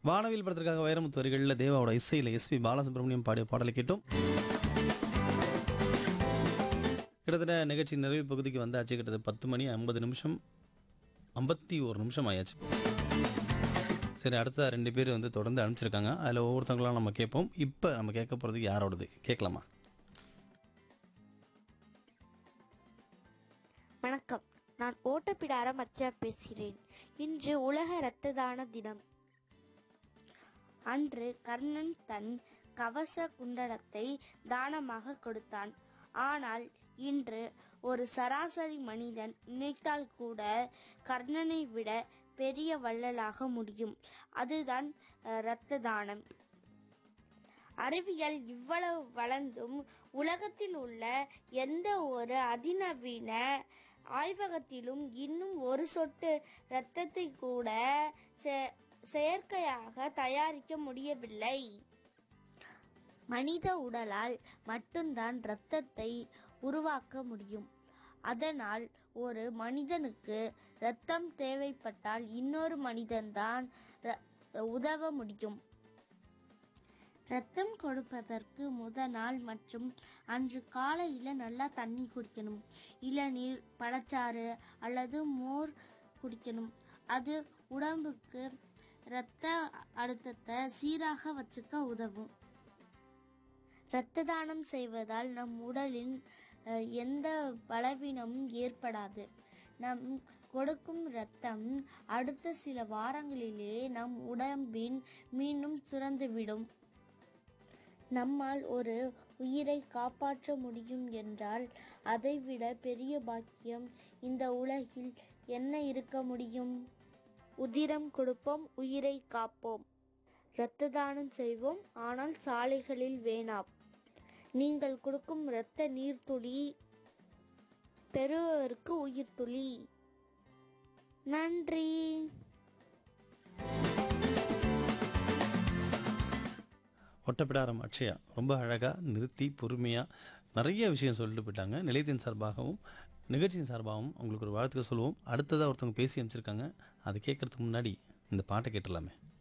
வானவில் படத்திற்காக வைரமுத்து வரிகளில் தேவாவோட இசையில் எஸ்பி பாலசுப்ரமணியம் பாடிய பாடலை கேட்டோம் கிட்டத்தட்ட நிகழ்ச்சி நிறைவு பகுதிக்கு வந்தாச்சு கிட்டத்தட்ட பத்து மணி ஐம்பது நிமிஷம் ஐம்பத்தி ஒரு நிமிஷம் ஆயாச்சு சரி அடுத்த ரெண்டு பேர் வந்து தொடர்ந்து அனுப்பிச்சிருக்காங்க அதில் ஒவ்வொருத்தவங்களாம் நம்ம கேட்போம் இப்போ நம்ம கேட்க போகிறது யாரோடது கேட்கலாமா வணக்கம் நான் ஓட்டப்பிடாரம் அச்சா பேசுகிறேன் இன்று உலக இரத்த தான தினம் அன்று கர்ணன் தன் கவச குண்டலத்தை தானமாக கொடுத்தான் ஆனால் இன்று ஒரு சராசரி மனிதன் நினைத்தால் கூட கர்ணனை விட பெரிய வள்ளலாக முடியும் அதுதான் அஹ், இரத்த தானம் அறிவியல் இவ்வளவு வளர்ந்தும் உலகத்தில் உள்ள எந்த ஒரு அதிநவீன ஆய்வகத்திலும் இன்னும் ஒரு சொட்டு இரத்தத்தை கூட செ- செயற்கையாக தயாரிக்க முடியவில்லை மனித உடலால் மட்டும்தான் இரத்தத்தை உருவாக்க முடியும் அதனால் ஒரு மனிதனுக்கு இரத்தம் தேவைப்பட்டால் இன்னொரு மனிதன்தான் ர- உதவ முடியும் ரத்தம் கொடுப்பதற்கு முத நாள் மற்றும் அன்று காலையில் நல்லா தண்ணி குடிக்கணும் இளநீர் பழச்சாறு அல்லது மோர் குடிக்கணும் அது உடம்புக்கு இரத்த அழுத்தத்தை சீராக வச்சுக்க உதவும் இரத்த தானம் செய்வதால் நம் உடலில் அஹ், எந்த பலவீனமும் ஏற்படாது நம் கொடுக்கும் இரத்தம் அடுத்த சில வாரங்களிலே நம் உடம்பின் மீண்டும் சுரந்துவிடும் நம்மால் ஒரு உயிரை காப்பாற்ற முடியும் என்றால் அதைவிட பெரிய பாக்கியம் இந்த உலகில் என்ன இருக்க முடியும் உதிரம் கொடுப்போம் உயிரை காப்போம் இரத்த தானம் செய்வோம் ஆனால் சாலைகளில் வேணாம் நீங்கள் கொடுக்கும் இரத்த நீர்த்துளி பெறுவதற்கு உயிர் துளி நன்றி ஒட்டப்பிடாரம் அக்ஷயா ரொம்ப அழகாக நிறுத்தி பொறுமையாக நிறைய விஷயம் சொல்லிட்டு போயிட்டாங்க நிலையத்தின் சார்பாகவும் நிகழ்ச்சியின் சார்பாகவும் உங்களுக்கு ஒரு வாழ்த்துக்கள் சொல்லுவோம் அடுத்ததாக ஒருத்தவங்க பேசி அமைச்சிருக்காங்க அதை கேட்கறதுக்கு முன்னாடி இந்த பாட்டை கேட்டுடலாமே